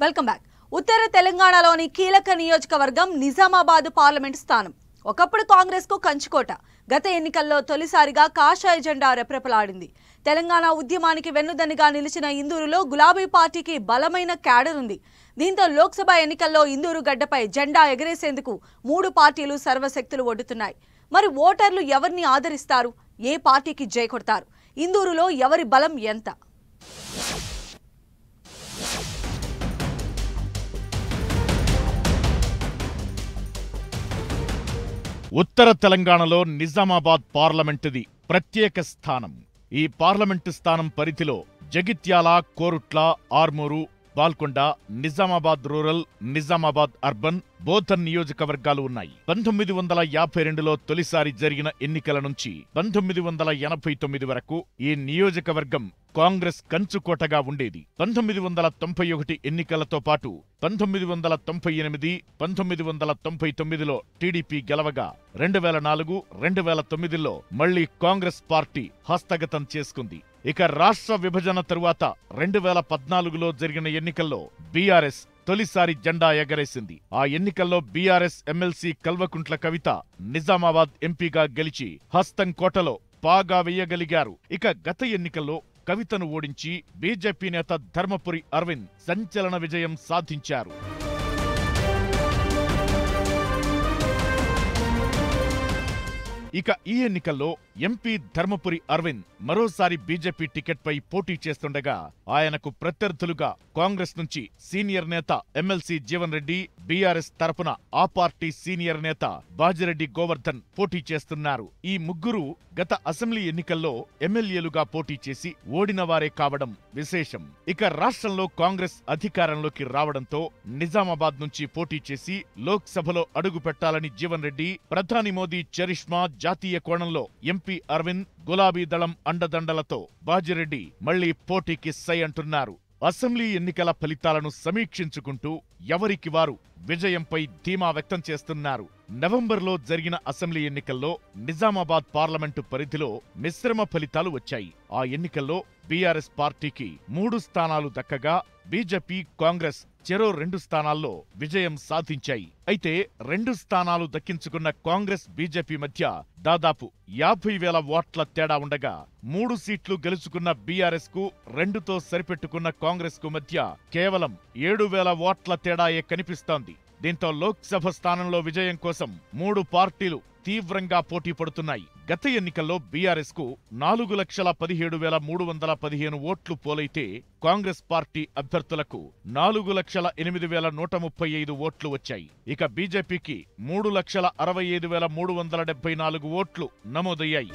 welcome back ఉత్తర తెలంగాణలోని కీలక నియోజకవర్గం నిజామాబాద్ పార్లమెంట్ స్థానం ఒకప్పుడు కాంగ్రెస్ కు కంచుకోట గత ఎన్నికల్లో తొలిసారిగా కాషాయ జెండా రెప్రెపలాడింది తెలంగాణ ఉద్యమానికి వెన్నుదన్నుగా నిలిచిన ఇందూరులో గులాబీ పార్టీకి బలమైన క్యాడర్ ఉంది దీంతో లోక్సభ ఎన్నికల్లో ఇందూరు గడ్డపై జెండా ఎగరేసేందుకు మూడు పార్టీలు సర్వశక్తులు ఒడ్డుతున్నాయి మరి ఓటర్లు ఎవరిని ఆదరిస్తారు ఏ పార్టీకి జై కొడతారు ఇందూరులో ఎవరి బలం ఎంత ఉత్తర తెలంగాణలో నిజామాబాద్ పార్లమెంటుది ప్రత్యేక స్థానం ఈ పార్లమెంటు స్థానం పరిధిలో జగిత్యాల కోరుట్ల ఆర్మూరు బాల్కొండ నిజామాబాద్ రూరల్ నిజామాబాద్ అర్బన్ బోధన్ నియోజకవర్గాలు ఉన్నాయి పంతొమ్మిది వందల యాభై రెండులో తొలిసారి జరిగిన ఎన్నికల నుంచి పంతొమ్మిది వందల ఎనభై తొమ్మిది వరకు ఈ నియోజకవర్గం కాంగ్రెస్ కంచుకోటగా ఉండేది పంతొమ్మిది వందల తొంభై ఒకటి ఎన్నికలతో పాటు పంతొమ్మిది వందల తొంభై ఎనిమిది పంతొమ్మిది వందల తొంభై తొమ్మిదిలో టీడీపీ గెలవగా రెండు వేల నాలుగు రెండు వేల తొమ్మిదిలో మళ్లీ కాంగ్రెస్ పార్టీ హస్తగతం చేసుకుంది ఇక రాష్ట్ర విభజన తరువాత రెండు వేల పద్నాలుగులో జరిగిన ఎన్నికల్లో బీఆర్ఎస్ తొలిసారి జెండా ఎగరేసింది ఆ ఎన్నికల్లో బీఆర్ఎస్ ఎమ్మెల్సీ కల్వకుంట్ల కవిత నిజామాబాద్ ఎంపీగా గెలిచి హస్తం కోటలో పాగా వేయగలిగారు ఇక గత ఎన్నికల్లో కవితను ఓడించి బీజేపీ నేత ధర్మపురి అరవింద్ సంచలన విజయం సాధించారు ఇక ఈ ఎన్నికల్లో ఎంపీ ధర్మపురి అరవింద్ మరోసారి బీజేపీ టికెట్పై పోటీ చేస్తుండగా ఆయనకు ప్రత్యర్థులుగా కాంగ్రెస్ నుంచి సీనియర్ నేత ఎమ్మెల్సీ జీవన్ రెడ్డి బీఆర్ఎస్ తరపున ఆ పార్టీ సీనియర్ నేత బాజిరెడ్డి గోవర్ధన్ పోటీ చేస్తున్నారు ఈ ముగ్గురు గత అసెంబ్లీ ఎన్నికల్లో ఎమ్మెల్యేలుగా పోటీ చేసి ఓడిన వారే కావడం విశేషం ఇక రాష్ట్రంలో కాంగ్రెస్ అధికారంలోకి రావడంతో నిజామాబాద్ నుంచి పోటీ చేసి లోక్సభలో అడుగు పెట్టాలని జీవన్ రెడ్డి ప్రధాని మోదీ చరిష్మా జాతీయ కోణంలో ఎంపీ అరవింద్ గులాబీ దళం అండదండలతో బాజిరెడ్డి మళ్లీ పోటీకి సై అంటున్నారు అసెంబ్లీ ఎన్నికల ఫలితాలను సమీక్షించుకుంటూ ఎవరికి వారు విజయంపై ధీమా వ్యక్తం చేస్తున్నారు నవంబర్లో జరిగిన అసెంబ్లీ ఎన్నికల్లో నిజామాబాద్ పార్లమెంటు పరిధిలో మిశ్రమ ఫలితాలు వచ్చాయి ఆ ఎన్నికల్లో బీఆర్ఎస్ పార్టీకి మూడు స్థానాలు దక్కగా బీజేపీ కాంగ్రెస్ చెరో రెండు స్థానాల్లో విజయం సాధించాయి అయితే రెండు స్థానాలు దక్కించుకున్న కాంగ్రెస్ బీజేపీ మధ్య దాదాపు యాభై వేల ఓట్ల తేడా ఉండగా మూడు సీట్లు గెలుచుకున్న బీఆర్ఎస్ కు రెండుతో సరిపెట్టుకున్న కాంగ్రెస్ కు మధ్య కేవలం ఏడు వేల ఓట్ల తేడాయే కనిపిస్తోంది దీంతో లోక్సభ స్థానంలో విజయం కోసం మూడు పార్టీలు తీవ్రంగా పోటీ పడుతున్నాయి గత ఎన్నికల్లో బీఆర్ఎస్ కు నాలుగు లక్షల పదిహేడు వేల మూడు వందల పదిహేను ఓట్లు పోలైతే కాంగ్రెస్ పార్టీ అభ్యర్థులకు నాలుగు లక్షల ఎనిమిది వేల నూట ముప్పై ఐదు ఓట్లు వచ్చాయి ఇక బీజేపీకి మూడు లక్షల అరవై ఐదు వేల మూడు వందల డెబ్బై నాలుగు ఓట్లు నమోదయ్యాయి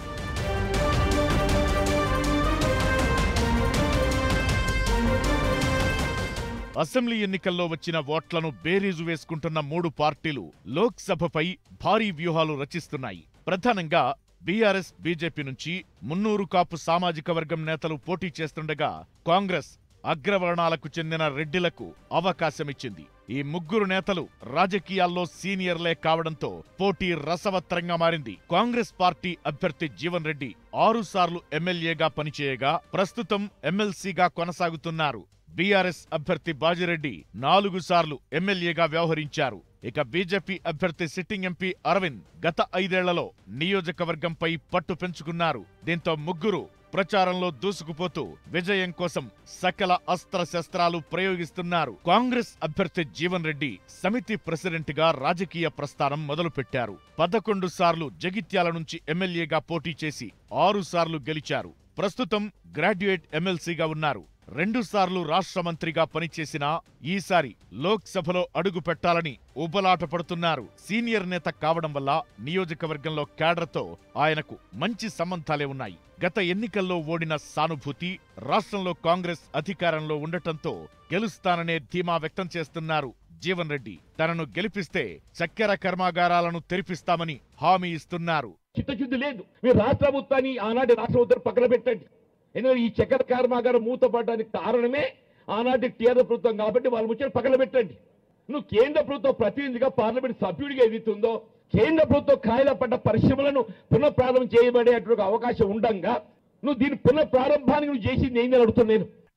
అసెంబ్లీ ఎన్నికల్లో వచ్చిన ఓట్లను బేరీజు వేసుకుంటున్న మూడు పార్టీలు లోక్సభపై భారీ వ్యూహాలు రచిస్తున్నాయి ప్రధానంగా బీఆర్ఎస్ బీజేపీ నుంచి మున్నూరు కాపు సామాజిక వర్గం నేతలు పోటీ చేస్తుండగా కాంగ్రెస్ అగ్రవర్ణాలకు చెందిన రెడ్డిలకు అవకాశమిచ్చింది ఈ ముగ్గురు నేతలు రాజకీయాల్లో సీనియర్లే కావడంతో పోటీ రసవత్రంగా మారింది కాంగ్రెస్ పార్టీ అభ్యర్థి జీవన్ రెడ్డి ఆరు సార్లు ఎమ్మెల్యేగా పనిచేయగా ప్రస్తుతం ఎమ్మెల్సీగా కొనసాగుతున్నారు బీఆర్ఎస్ అభ్యర్థి బాజిరెడ్డి నాలుగు సార్లు ఎమ్మెల్యేగా వ్యవహరించారు ఇక బీజేపీ అభ్యర్థి సిట్టింగ్ ఎంపీ అరవింద్ గత ఐదేళ్లలో నియోజకవర్గంపై పట్టు పెంచుకున్నారు దీంతో ముగ్గురు ప్రచారంలో దూసుకుపోతూ విజయం కోసం సకల అస్త్ర శస్త్రాలు ప్రయోగిస్తున్నారు కాంగ్రెస్ అభ్యర్థి జీవన్ రెడ్డి సమితి ప్రెసిడెంట్ గా రాజకీయ ప్రస్థానం మొదలుపెట్టారు పదకొండు సార్లు జగిత్యాల నుంచి ఎమ్మెల్యేగా పోటీ చేసి ఆరు సార్లు గెలిచారు ప్రస్తుతం గ్రాడ్యుయేట్ ఎమ్మెల్సీగా ఉన్నారు రెండు సార్లు రాష్ట్ర మంత్రిగా పనిచేసిన ఈసారి లోక్సభలో అడుగు పెట్టాలని ఉబలాట పడుతున్నారు సీనియర్ నేత కావడం వల్ల నియోజకవర్గంలో క్యాడర్తో ఆయనకు మంచి సంబంధాలే ఉన్నాయి గత ఎన్నికల్లో ఓడిన సానుభూతి రాష్ట్రంలో కాంగ్రెస్ అధికారంలో ఉండటంతో గెలుస్తాననే ధీమా వ్యక్తం చేస్తున్నారు జీవన్ రెడ్డి తనను గెలిపిస్తే చక్కెర కర్మాగారాలను తెరిపిస్తామని హామీ ఇస్తున్నారు చిత్తశుద్ధి లేదు మీరు రాష్ట్ర ప్రభుత్వాన్ని ఆనాటి రాష్ట్ర ప్రభుత్వం పక్కన పెట్టండి ఎందుకంటే ఈ చక్కెర కర్మాగారం మూతపడడానికి కారణమే ఆనాటి టీఆర్ఎస్ ప్రభుత్వం కాబట్టి వాళ్ళ ముచ్చట పక్కన పెట్టండి నువ్వు కేంద్ర ప్రభుత్వ ప్రతినిధిగా పార్లమెంట్ సభ్యుడిగా ఎదుగుతుందో కేంద్ర ప్రభుత్వం కాయల పడ్డ పరిశ్రమలను పునఃప్రారంభం చేయబడేటువంటి అవకాశం ఉండంగా నువ్వు దీని పునఃప్రారంభానికి నువ్వు చేసింది ఏందని అడుగుతున్నాను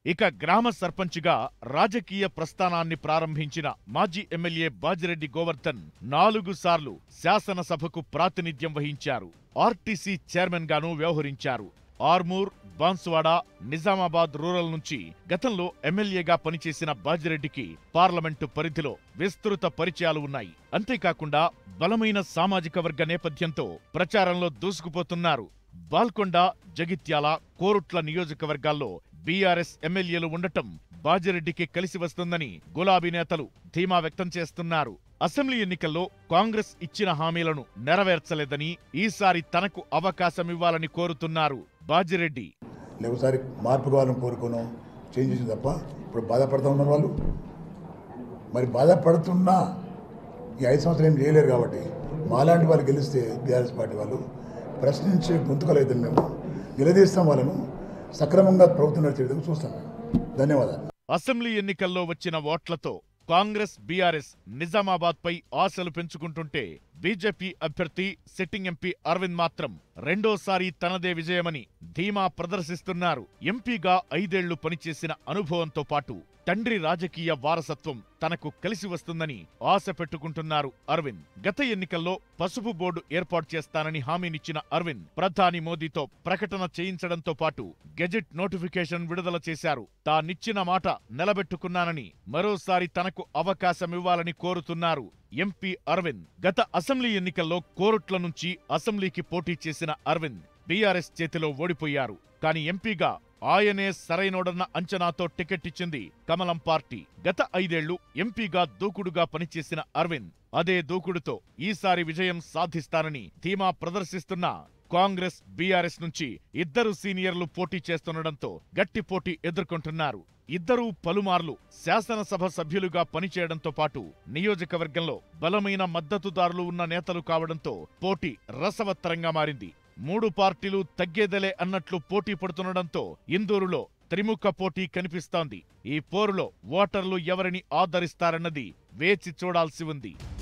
ఇక గ్రామ సర్పంచ్గా రాజకీయ ప్రస్థానాన్ని ప్రారంభించిన మాజీ ఎమ్మెల్యే బాజిరెడ్డి గోవర్ధన్ నాలుగు సార్లు శాసనసభకు ప్రాతినిధ్యం వహించారు ఆర్టీసీ చైర్మన్ గాను వ్యవహరించారు ఆర్మూర్ బాన్సువాడ నిజామాబాద్ రూరల్ నుంచి గతంలో ఎమ్మెల్యేగా పనిచేసిన బాజిరెడ్డికి పార్లమెంటు పరిధిలో విస్తృత పరిచయాలు ఉన్నాయి అంతేకాకుండా బలమైన సామాజిక వర్గ నేపథ్యంతో ప్రచారంలో దూసుకుపోతున్నారు బాల్కొండ జగిత్యాల కోరుట్ల నియోజకవర్గాల్లో బీఆర్ఎస్ ఎమ్మెల్యేలు ఉండటం బాజిరెడ్డికి కలిసి వస్తుందని గులాబీ నేతలు ధీమా వ్యక్తం చేస్తున్నారు అసెంబ్లీ ఎన్నికల్లో కాంగ్రెస్ ఇచ్చిన హామీలను నెరవేర్చలేదని ఈసారి తనకు అవకాశమివ్వాలని కోరుతున్నారు బాజిరెడ్డి ఒకసారి మార్పు కావాలని కోరుకోను చేంజ్ చేసింది తప్ప ఇప్పుడు బాధపడుతూ ఉన్నారు వాళ్ళు మరి బాధపడుతున్నా ఈ ఐదు సంవత్సరాలు ఏం చేయలేరు కాబట్టి మాలాంటి వాళ్ళు గెలిస్తే బీఆర్ఎస్ పార్టీ వాళ్ళు ప్రశ్నించే గొంతుకలైతే మేము నిలదీస్తాం వాళ్ళను సక్రమంగా ప్రభుత్వం నడిచే విధంగా చూస్తాం ధన్యవాదాలు అసెంబ్లీ ఎన్నికల్లో వచ్చిన ఓట్లతో కాంగ్రెస్ బీఆర్ఎస్ నిజామాబాద్ పై ఆశలు పెంచుకుంటుంటే బీజేపీ అభ్యర్థి సిట్టింగ్ ఎంపీ అరవింద్ మాత్రం రెండోసారి తనదే విజయమని ధీమా ప్రదర్శిస్తున్నారు ఎంపీగా ఐదేళ్లు పనిచేసిన అనుభవంతో పాటు తండ్రి రాజకీయ వారసత్వం తనకు కలిసి వస్తుందని ఆశ పెట్టుకుంటున్నారు అరవింద్ గత ఎన్నికల్లో పసుపు బోర్డు ఏర్పాటు చేస్తానని హామీనిచ్చిన అరవింద్ ప్రధాని మోదీతో ప్రకటన చేయించడంతో పాటు గెజెట్ నోటిఫికేషన్ విడుదల చేశారు తానిచ్చిన మాట నిలబెట్టుకున్నానని మరోసారి తనకు అవకాశమివ్వాలని కోరుతున్నారు ఎంపీ అరవింద్ గత అసెంబ్లీ ఎన్నికల్లో కోరుట్ల నుంచి అసెంబ్లీకి పోటీ చేసిన అరవింద్ బీఆర్ఎస్ చేతిలో ఓడిపోయారు కానీ ఎంపీగా ఆయనే సరైనోడన్న అంచనాతో టికెట్ ఇచ్చింది కమలం పార్టీ గత ఐదేళ్లు ఎంపీగా దూకుడుగా పనిచేసిన అరవింద్ అదే దూకుడుతో ఈసారి విజయం సాధిస్తానని ధీమా ప్రదర్శిస్తున్న కాంగ్రెస్ బీఆర్ఎస్ నుంచి ఇద్దరు సీనియర్లు పోటీ చేస్తుండటంతో గట్టి పోటీ ఎదుర్కొంటున్నారు ఇద్దరూ పలుమార్లు శాసనసభ సభ్యులుగా పనిచేయడంతో పాటు నియోజకవర్గంలో బలమైన మద్దతుదారులు ఉన్న నేతలు కావడంతో పోటీ రసవత్తరంగా మారింది మూడు పార్టీలు తగ్గేదలే అన్నట్లు పోటీ పడుతుండటంతో ఇందూరులో త్రిముఖ పోటీ కనిపిస్తోంది ఈ పోరులో ఓటర్లు ఎవరిని ఆదరిస్తారన్నది వేచి చూడాల్సి ఉంది